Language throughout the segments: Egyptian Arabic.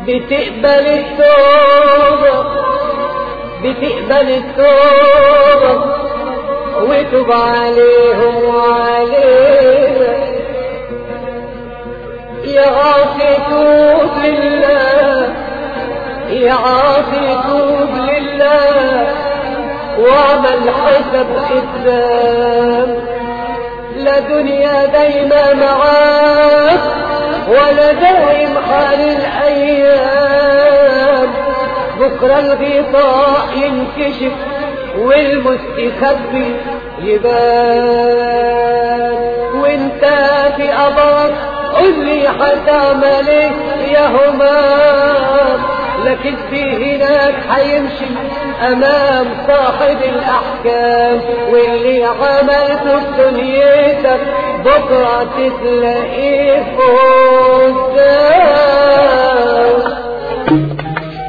بتقبل التوبة بتقبل التوبة وتب عليهم وعلينا يا عاصي توب لله يا عاصي توب لله واعمل حسب قدام لا دنيا دايما معاك ولا دايم حال الايام بكره الغطاء ينكشف والمستخبي يبان وانت في قبرك قل لي هتعمل ايه يا همام لكن في هناك هيمشي امام صاحب الاحكام واللي عملته في دنيتك بكره تتلاقيه قدام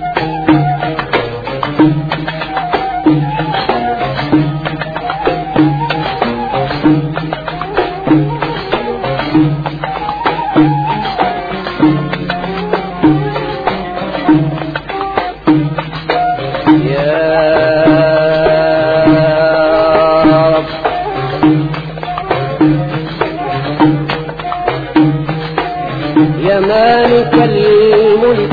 يا رب يا مالك الملك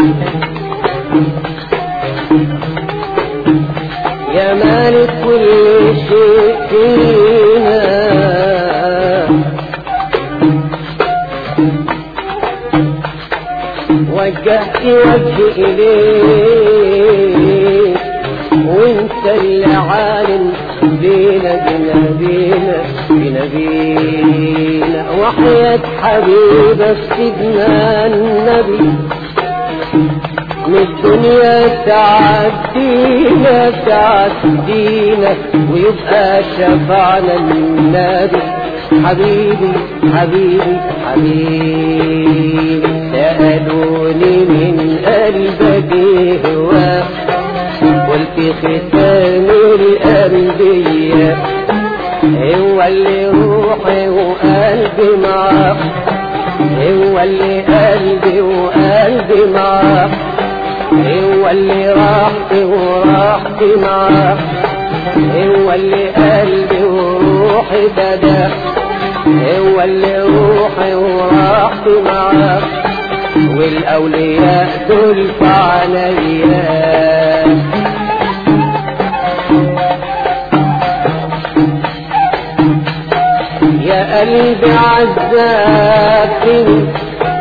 يا مالك كل شيء فينا وجهت وجهي إليك وانت اللي عالم بينا بينا بينا بينا بينا وحياة حبيبك سيدنا النبي من الدنيا تعدينا تعدينا ويبقى شفعنا النبي حبيبي حبيبي حبيبي سألوني من قلبك هواك قلت ختام الأنبياء هو اللي روحي وقلبي معاك هو اللي قلبي وقلبي معاك هو اللي راحتي وراحتي معاك هو اللي قلبي وروحي فداك هو اللي روحي وراحتي معاك والأولياء دول في عينيا يا قلبي عذابتني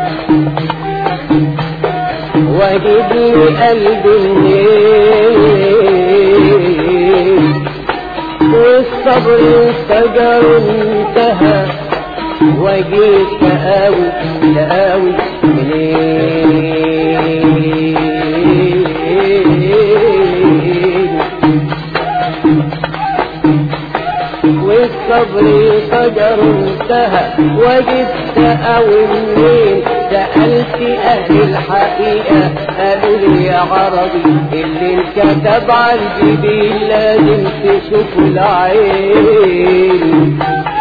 واجيب لي قلبي منين والصبر انفجر انتهى واجيب تقاوي تقاوي منين والصبر فجر انتهى وجدت او منين سألت اهل الحقيقة قالوا لي يا عربي اللي انكتب على الجبين لازم تشوف العين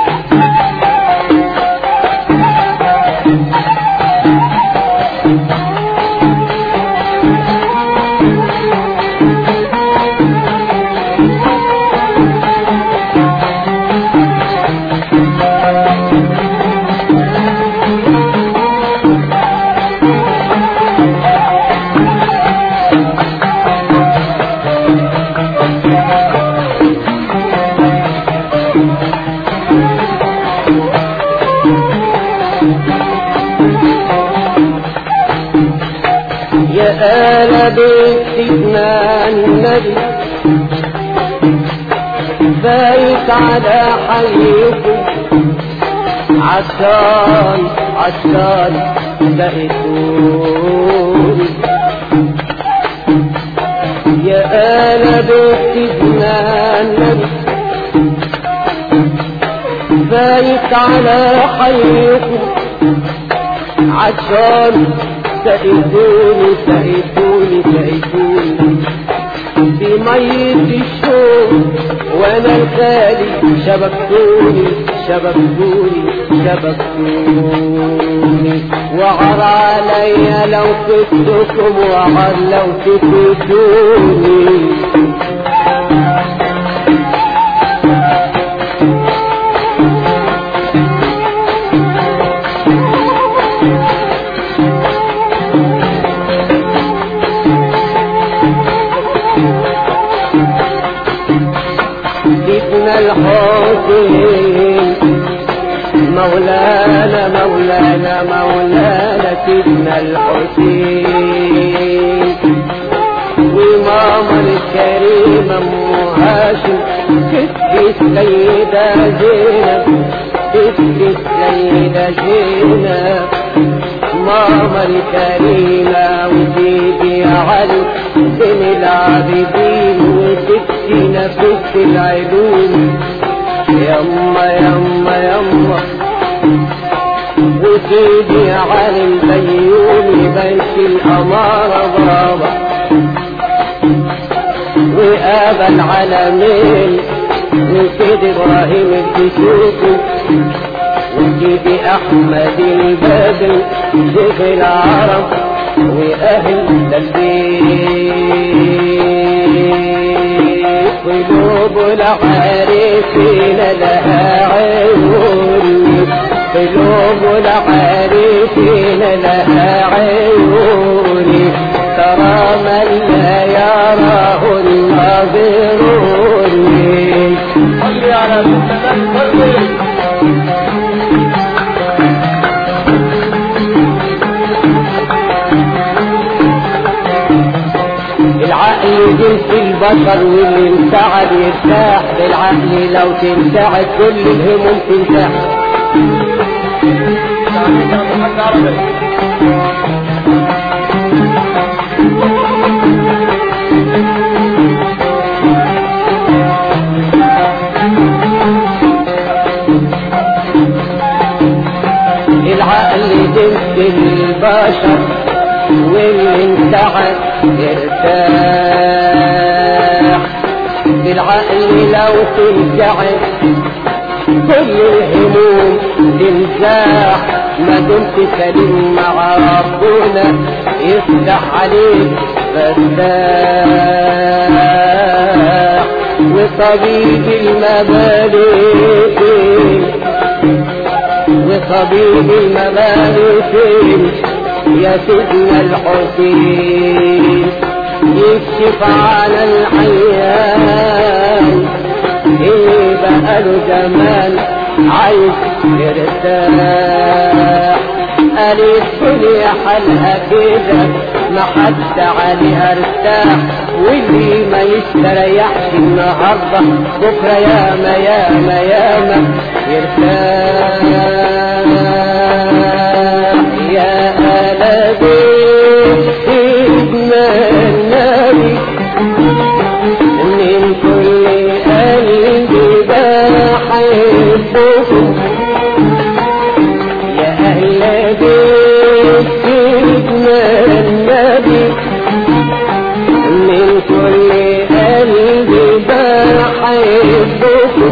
يا آل بيت سيدنا النبي بايت على حيكم عشان عشان بقيتوني يا آل بيت سيدنا النبي بايت على حيكم عشان سقيتوني سقيتوني سقيتوني بمية الشوق وانا الخالي شبكتوني شبكتوني شبكتوني وعر عليا لو كدتكم وعر لو تفيدوني سيدنا الحسين مولانا مولانا مولانا سيدنا الحسين وماما الكريمة ام هاشم كتب السيدة زينب كتب السيدة زينب ماما الكريمة وسيدي علي بن العابدين وستي نفس العلوم يما يما يما وسيدي علي البيومي بيت الأمارة بابا وآبا العالمين وسيد إبراهيم الدسوقي وسيدي أحمد البدر شيخ العرب وأهل البيت قلوب العارفين لها عيون قلوب العارفين لها عيون ترى من لا يراه الناظرون صلي على سيدنا النبي العقل جنس البشر واللي انسعد يرتاح بالعقل لو تنسعد كل الهموم تنسحب تعليق يا محمد عربي العقل جنس البشر واللي انسعد يرتاح بالعقل لو تنسعد كل الهموم تنزاح ما دمت سليم مع ربنا يفتح عليك فتاح وطبيب المبالغ وطبيب المبالغ يا سيدنا الحسين يكشف على العيان اللي بقاله زمان عايز يرتاح قال الدنيا حالها كده ما حد عليها ارتاح واللي ما يستريحش النهارده بكره ياما ياما ياما يرتاح يا آل بيت سيدنا النبي من كل قلبي بحبكم يا أهل بيت سيدنا النبي من كل قلبي بحبكم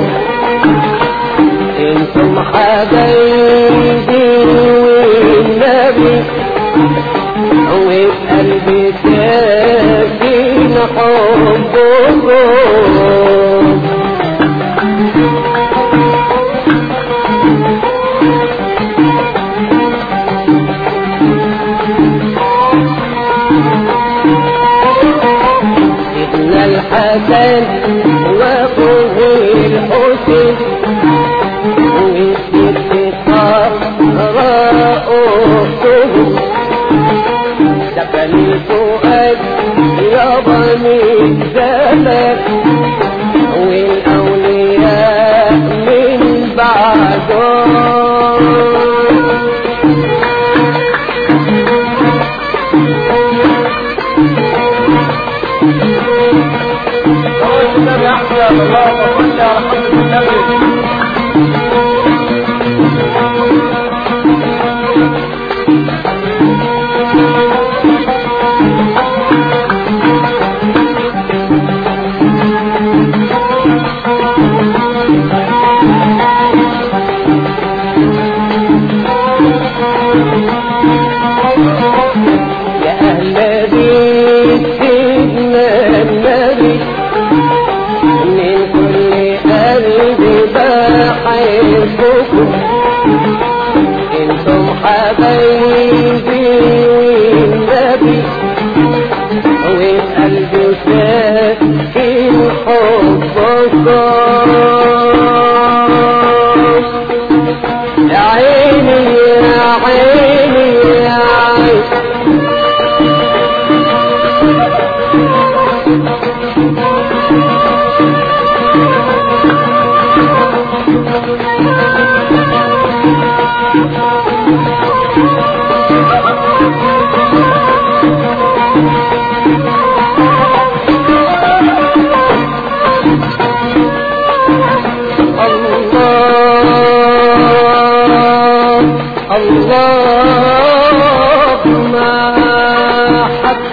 انتم حبايبي والنبي وقلبي ساكن حبكم سيدنا الحسن وأخوه الحسين والست طهراء أخته سكن فؤاد يا بني الزمان والأولياء من بعدهم صلي النبي احمد اللهم صل على حضرة النبي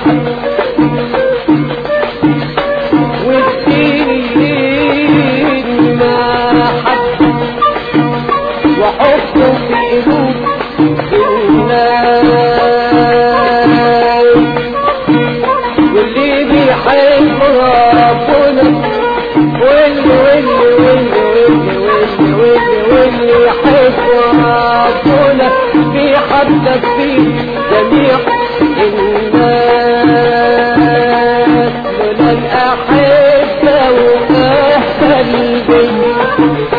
والدين ما حد وحطه في قلوب الناس واللي بيحب ربنا واللي واللي واللي واللي واللي واللي يحب ربنا بيحبك في جميع الناس لولا الأحبة وأهل البيت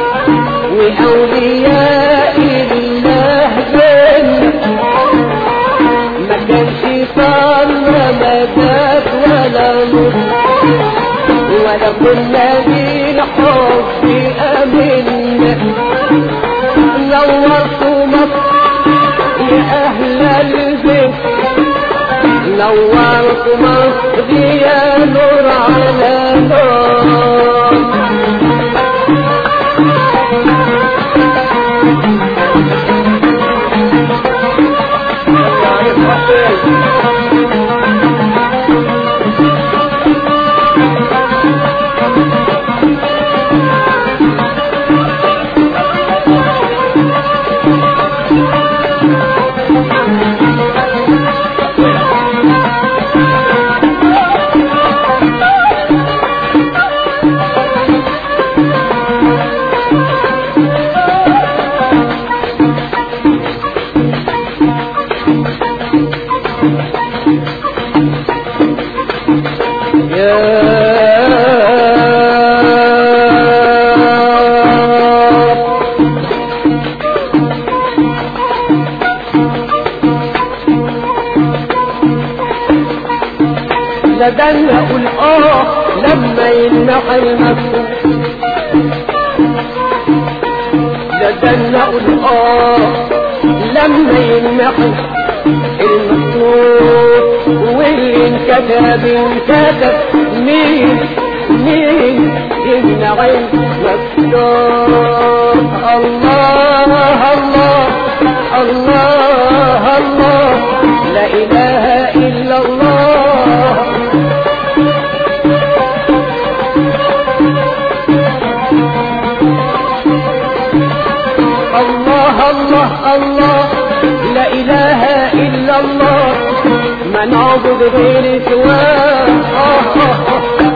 وأولياء الله جنة ما كانش صار رمضات ولا نور ولا كنا بالحب أمنا نورتوا مصر يا أهل البيت نورتوا مصر يا نور على نور يعني تفضل لدن اقول اه لما ينحى المكتوب لدن اقول اه لما ينحى المكتوب واللي انكتب انكتب مين مين يمنع المكتوب الله الله الله الله لا اله الا الله الله الله الله لا إله إلا الله ما نعبد غير سواه آه آه آه.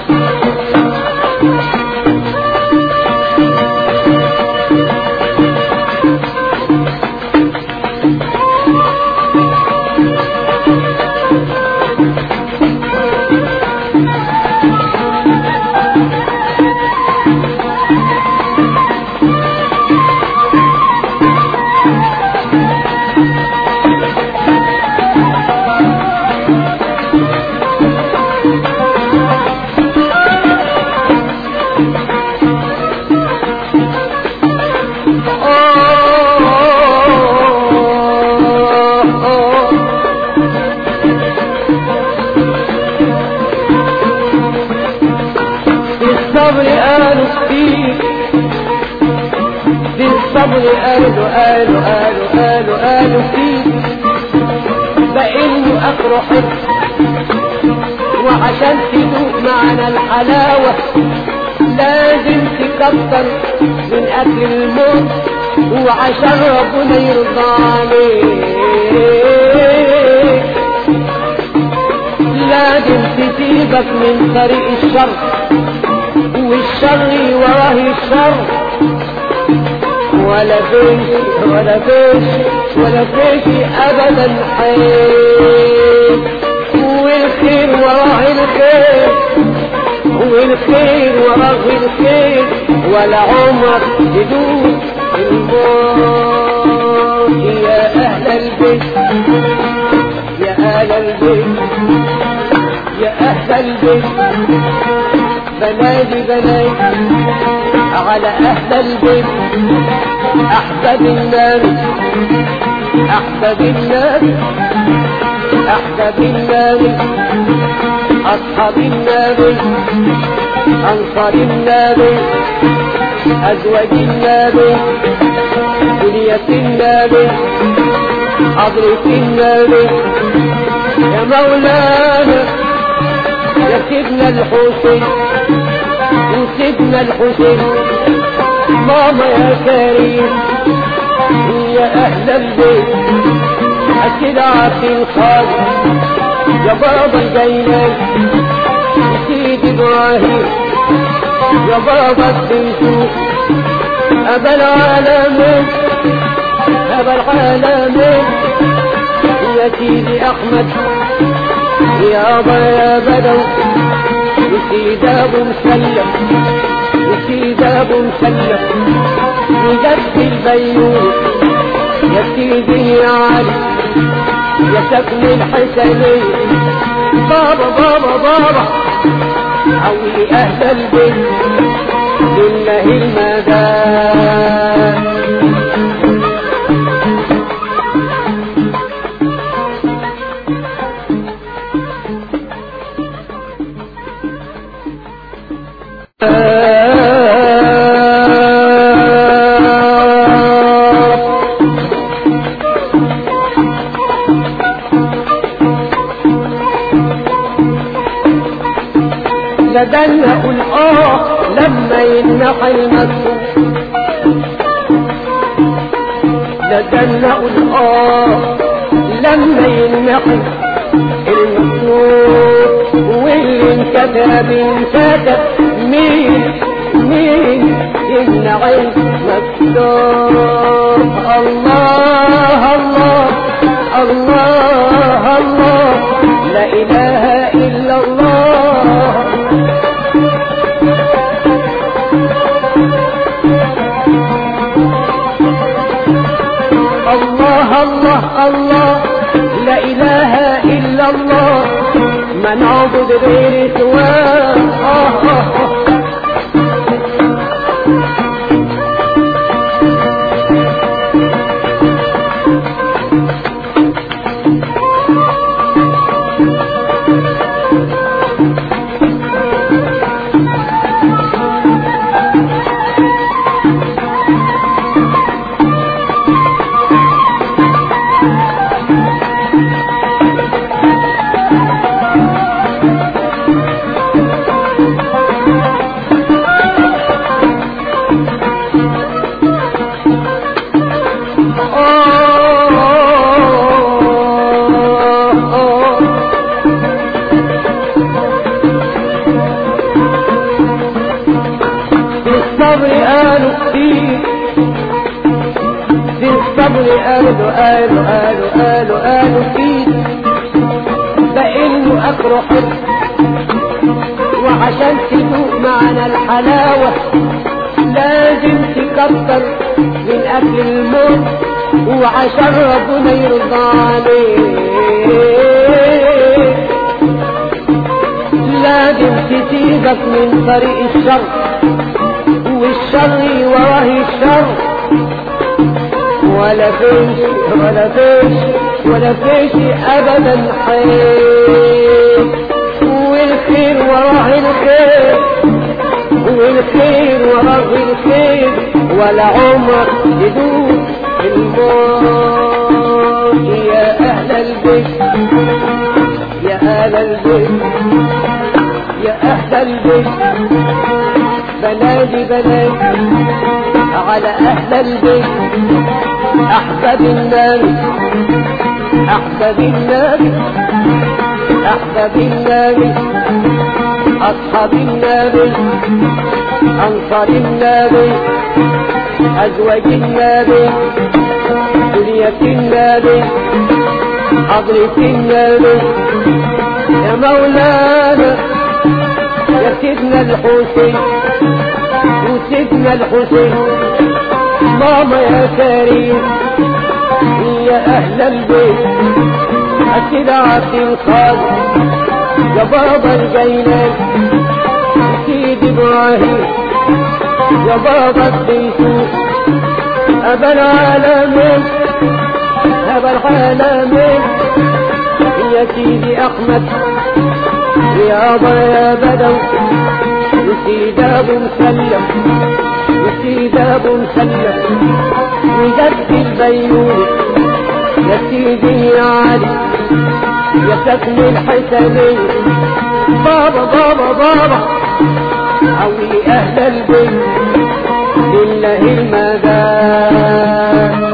بالصبر قالوا كتير بالصبر قالوا قالوا قالوا قالوا قالوا كتير بإنه آخره حب وعشان تدوق معنا الحلاوة لازم تكتر من أكل الموت وعشان ربنا يرضى عليك لازم تسيبك من طريق الشر والشر وراه الشر ولا فيش ولا فيش ولا فيش ابدا حيل والخير وراه الخير والخير وراه الخير ولا عمرك تدوس الموت يا اهل البيت يا اهل البيت يا اهل البيت بنادي بنادي على أهل البيت أحباب النبي أحباب النبي أحباب النبي أصحاب النبي أنصار النبي أزواج النبي بنية النبي حضرة النبي يا مولاي سيدنا الحسين وسيدنا الحسين ماما يا كريم يا أهل البيت أكيد عارفين خالد يا بابا الجيلان سيد إبراهيم يا بابا الدنسوق أبا العالمين أبا العالمين يا سيدي أحمد يا أبا يا بدو يا سيدي أبو مسلم يا سيدي أبو مسلم بجد البيوت يا سيدي يا علي يا سكن الحسنين بابا بابا بابا حولي أهل البيت لله المدى لدنا اقول اه لما ينحى المكتوب لدنا اقول اه لما ينحى المكتوب واللي انكتب انكتب مين مين يمنع المكتوب الله الله الله الله لا اله الا الله الله الله الله لا إله إلا الله ما نعبد غير سواه آه آه آه. بالصبر قالوا كتير بالصبر قالوا قالوا قالوا قالوا قالوا كتير بقينه اخره حلو وعشان تدوق معنا الحلاوة لازم تكتر من أكل الموت وعشان ربنا يرضى عليك لازم تسيبك من طريق الشر والشر وراه الشر ولا فيش ولا فيش ولا فيش ابدا خير والخير وراه الخير والخير وراه الخير ولا عمرك تدوب الموت يا اهل البيت يا اهل البيت يا اهل البيت بنادي بنادي على اهل البيت احباب النبي احباب النبي احباب النبي اصحاب النبي انصار النبي ازواج النبي دنيا النبي حضرة النبي يا مولانا يا سيدنا الحسين وسيدنا الحسين ماما يا كريم يا اهل البيت اكيد عارفين خالد يا بابا الجيلان سيد ابراهيم يا بابا الديسوس ابا العالمين ابا العالمين يا سيدي احمد يا ابا يا بدو وسيد ابو مسلم وسيد ابو مسلم وجد البيوت يا سيدي يا علي يا سكن الحسنين بابا بابا بابا حولي اهل البيت لله المدار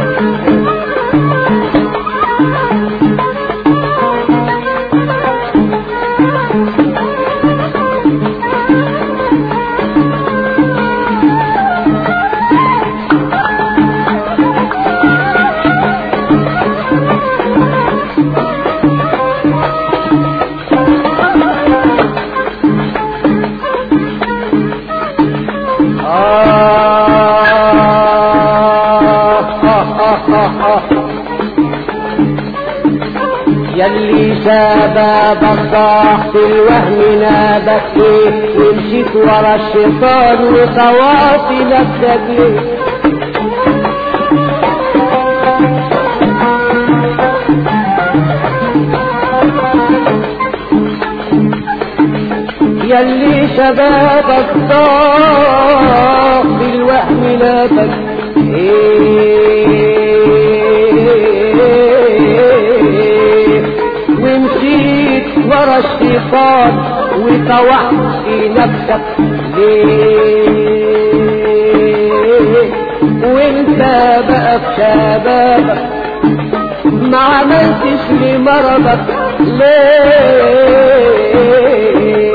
يلي شباب الضاح في الوهم نابك ليه ومشيت ورا الشيطان وخواطي نفسك ليه يلي شبابك ضاق بالوهم نابك إيه ومشيت ورا الشيطان وطوحت في نفسك ليه وانت بقى في شبابك ما عملتش لمرضك ليه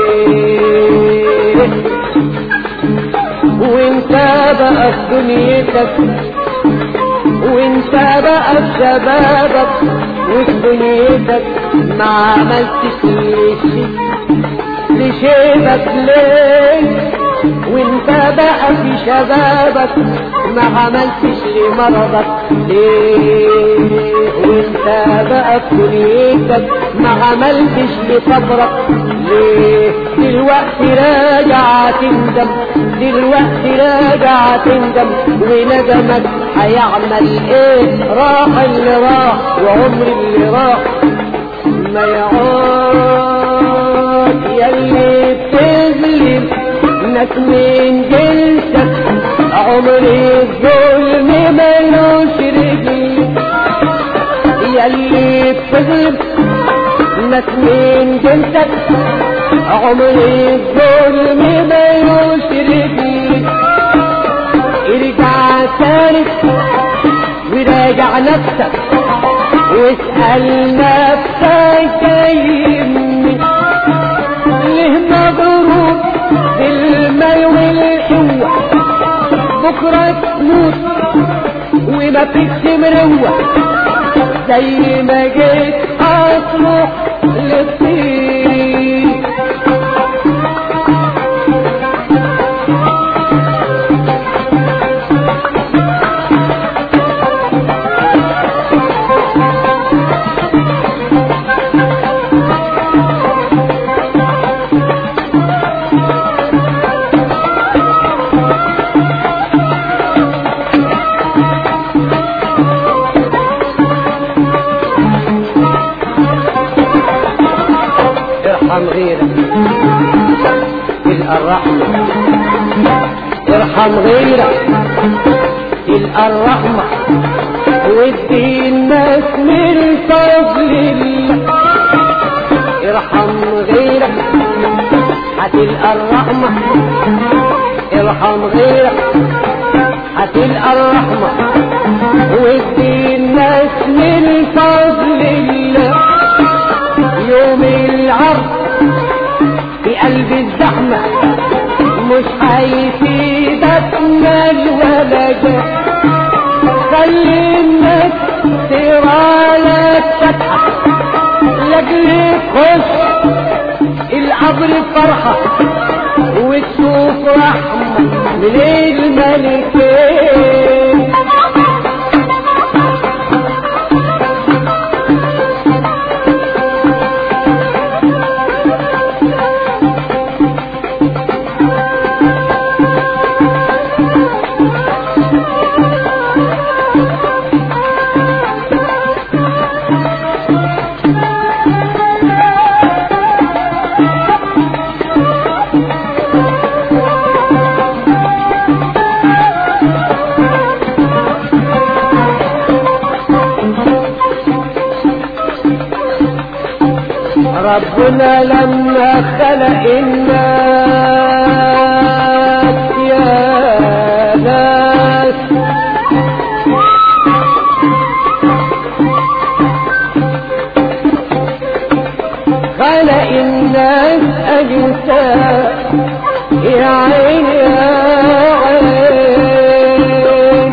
وانت بقى في دنيتك وانت بقى في شبابك وفي دنيتك ما عملتش لشيء لشيبك ليه وانت بقى في شبابك ما عملتش لمرضك ليه وانت بقى في دنيتك ما عملتش لصبرك ليه دلوقتي راجع تندم دلوقتي راجع تندم وندمك هيعمل ايه راح اللي راح وعمر اللي راح ما يعود يلي بتظلم ناس من جنسك عمر الظلم ملوش رجل يلي بتظلم ناس من جنسك عمر الظلم ملوش رجل ارجع تاني وراجع نفسك واسأل نفسك يمي ليه مغروب بالمال والقوة بكرة تموت وما فيكش مروة زي ما جيت اصلح للطين ارحم غيرك تلقى الرحمة ارحم غيرك تلقى الرحمة وادي الناس من فضل الله ارحم غيرك هتلقى الرحمة ارحم غيرك هتلقى الرحمة وادي الناس من فضل الله يوم العرض في قلب الزحمة مش هيفيدك مال ولا جاه خلي الناس ترى لك فتحة لاجل تخش القبر فرحة وتشوف رحمة من الملكين ربنا لما خلق الناس يا ناس خلق الناس أجسام يا عين يا عين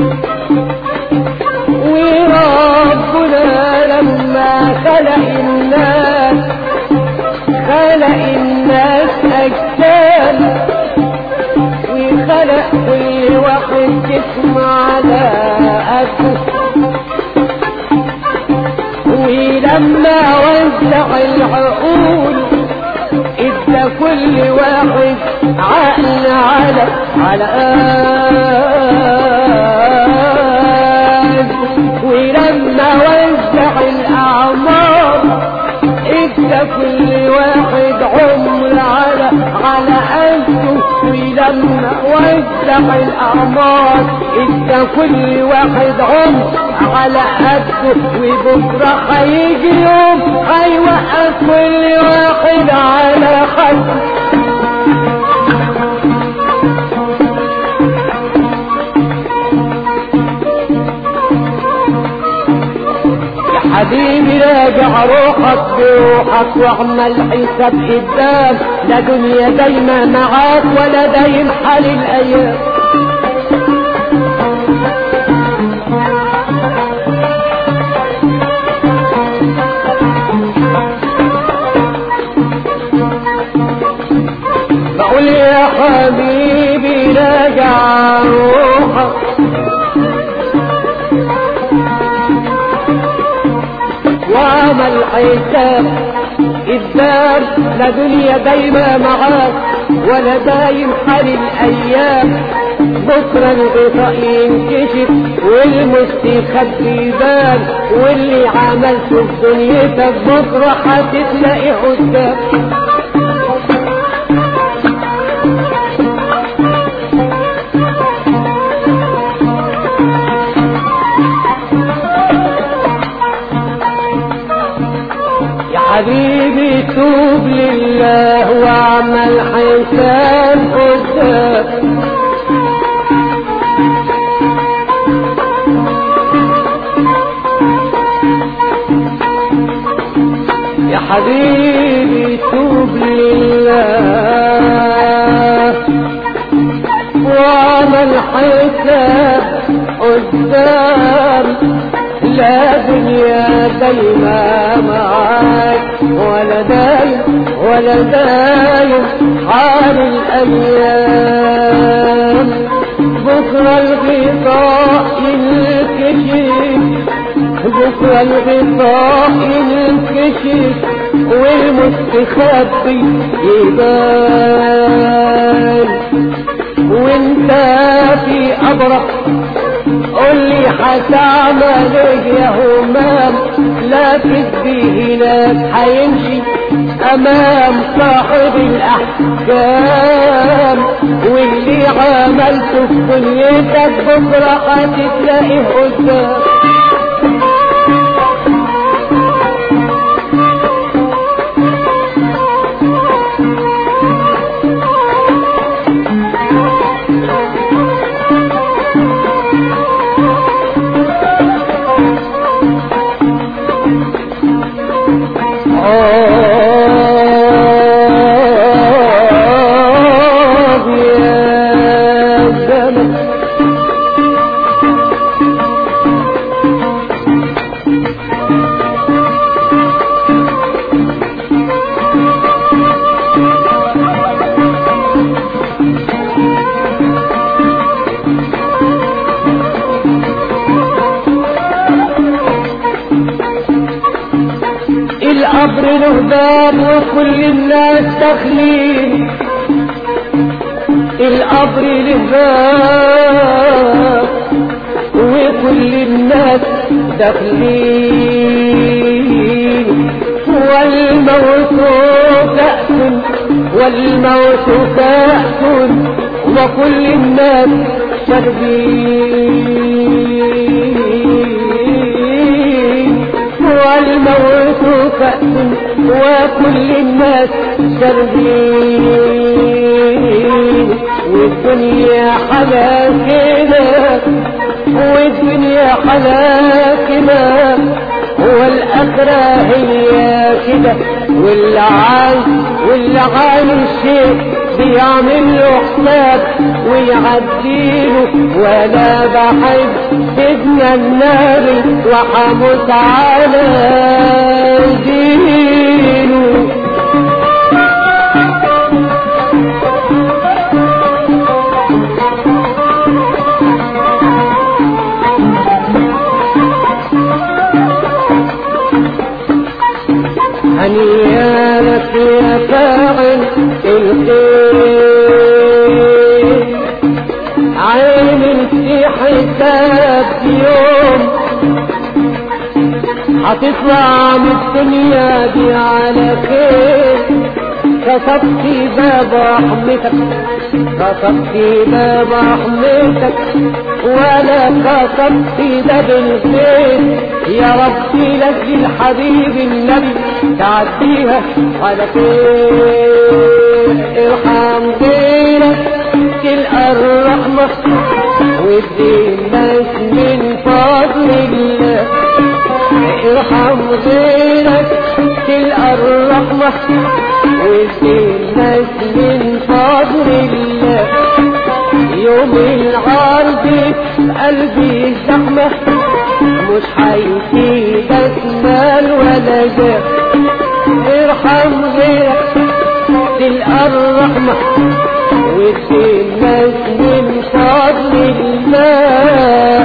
وربنا لما خلق الناس خلق الناس أجسام وخلق كل واحد جسم على قده ولما وزع العقول ادى كل واحد عقل على على قد ولما وزع الاعمار ادى كل واحد عمر على على قده ولما وزع الاعمار ادى كل واحد عمر على قده وبكره هيجي يوم هيوقف كل واحد على خده يا حبيبي راجع روحك بروحك واعمل حساب قدام لا دنيا دايما معاك ولا دايم حال الايام بقول يا حبيبي راجع روحك وعمل حساب قدام لا دنيا دايما معاك ولا دايم حال الايام بكرة الغطاء ينكشف والمستخبي يبان واللي عملته في دنيتك بكرة هتتلاقي قدام يا حبيبي توب لله واعمل حساب قدام يا حبيبي توب لله واعمل حساب قدام لا دنيا دايما معاك ولا دايم ولا دايم حال الايام بكره الغطاء ينكشف بكره الغطاء ينكشف والمستخبي يبان وانت في ابرق قول لي هتعمل ايه يا همام لا تدي هناك هيمشي امام صاحب الاحكام واللي عملته في دنيتك بكره هتتلاقيه قدام آه يا زمن القبر له باب وكل الناس داخلين القبر له باب وكل الناس داخلين والموت كأس والموت كأس وكل الناس شربين والموت كأس وكل الناس شربين والدنيا حلا كده والدنيا حلا كده والآخرة هي كده واللي عايز واللي عايش بيعمل له حساب ويعديله ولا بحب سيدنا النبي وحمس على دينه هنيا لك يا فاعل الخير عين في حساب يوم هتطلع من الدنيا دي على خير كتبت باب رحمتك كتبت باب رحمتك ولا كتبت باب الخير يا ربي لاجل الحبيب النبي تعديها على خير ارحم غيرك تلقى الرحمة واديناك من فضل الله ارحم غيرك تلقى الرحمة واديناك من فضل الله يوم العرض قلبي زحمة مش هيفيدك مال ولا جاه ارحم غيرك تلقى الرحمة واديناك من فضل الله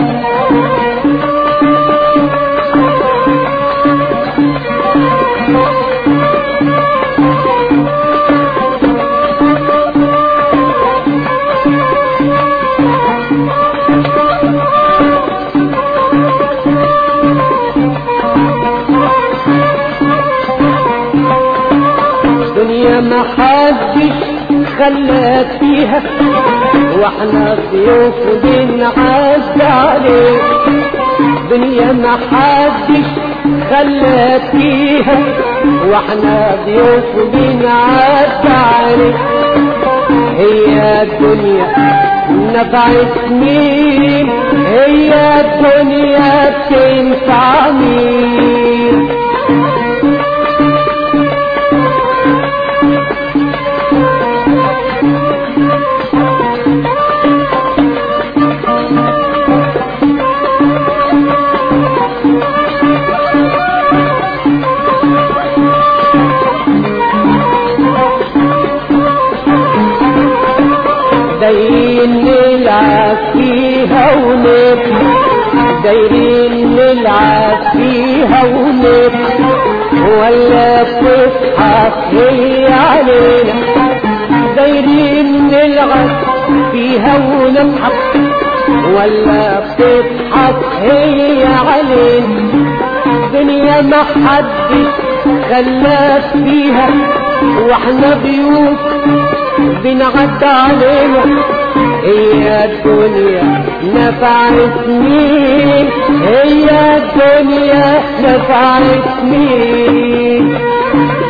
دنيا ما حدش خلاك فيها واحنا ضيوف بنعز عليك دنيا ما حدش خلاك فيها واحنا ضيوف بنعز عليك هي الدنيا نفعت مين هي الدنيا تنفع مين دايرين نلعب فيها ونبكي دايرين نلعب فيها ونبكي ولا بتضحك هي علينا دايرين نلعب فيها ونضحك ولا بتضحك هي علينا دنيا ما حدش خلاك فيها واحنا ضيوف بنعد علينا هي الدنيا نفعت مين هي الدنيا نفعت مين